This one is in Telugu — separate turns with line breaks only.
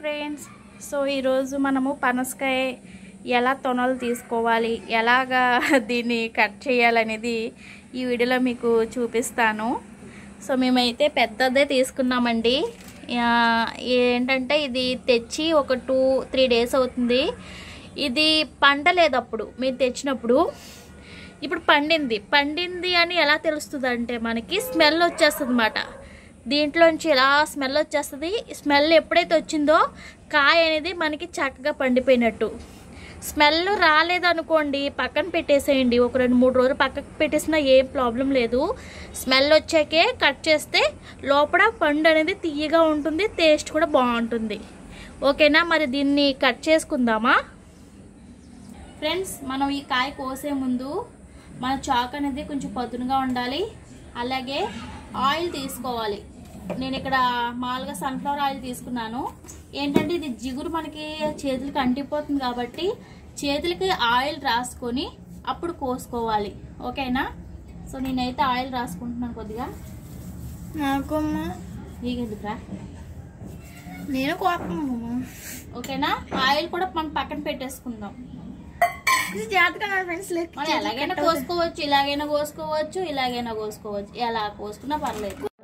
ఫ్రెండ్స్ సో ఈరోజు మనము పనసకాయ ఎలా తొనలు తీసుకోవాలి ఎలాగా దీన్ని కట్ చేయాలనేది ఈ వీడియోలో మీకు చూపిస్తాను సో మేమైతే పెద్దదే తీసుకున్నామండి ఆ, ఏంటంటే ఇది తెచ్చి ఒక టూ త్రీ డేస్ అవుతుంది ఇది పంట లేదు అప్పుడు మీరు తెచ్చినప్పుడు ఇప్పుడు పండింది పండింది అని ఎలా తెలుస్తుంది అంటే మనకి స్మెల్ వచ్చేస్తుంది అన్నమాట దీంట్లోంచి ఇలా స్మెల్ వచ్చేస్తుంది స్మెల్ ఎప్పుడైతే వచ్చిందో కాయ అనేది మనకి చక్కగా పండిపోయినట్టు స్మెల్ రాలేదనుకోండి పక్కన పెట్టేసేయండి ఒక రెండు మూడు రోజులు పక్కకు పెట్టేసినా ఏం ప్రాబ్లం లేదు స్మెల్ వచ్చాకే కట్ చేస్తే లోపల పండు అనేది తీయగా ఉంటుంది టేస్ట్ కూడా బాగుంటుంది ఓకేనా మరి దీన్ని కట్ చేసుకుందామా ఫ్రెండ్స్ మనం ఈ కాయ కోసే ముందు మన చాక్ అనేది కొంచెం పదునుగా ఉండాలి అలాగే ఆయిల్ తీసుకోవాలి నేను ఇక్కడ మామూలుగా సన్ఫ్లవర్ ఆయిల్ తీసుకున్నాను ఏంటంటే ఇది జిగురు మనకి చేతులకి అంటిపోతుంది కాబట్టి చేతులకి ఆయిల్ రాసుకొని అప్పుడు కోసుకోవాలి ఓకేనా సో నేనైతే ఆయిల్ రాసుకుంటున్నాను కొద్దిగా
నాకు
నీకెందుకురా
నేను కోపం
ఓకేనా ఆయిల్ కూడా మనం పక్కన పెట్టేసుకుందాం
జాగ్రత్తగా నా ఫ్రెండ్స్
మనం ఎలాగైనా కోసుకోవచ్చు ఇలాగైనా కోసుకోవచ్చు ఇలాగైనా కోసుకోవచ్చు ఎలా కోసుకున్నా పర్లేదు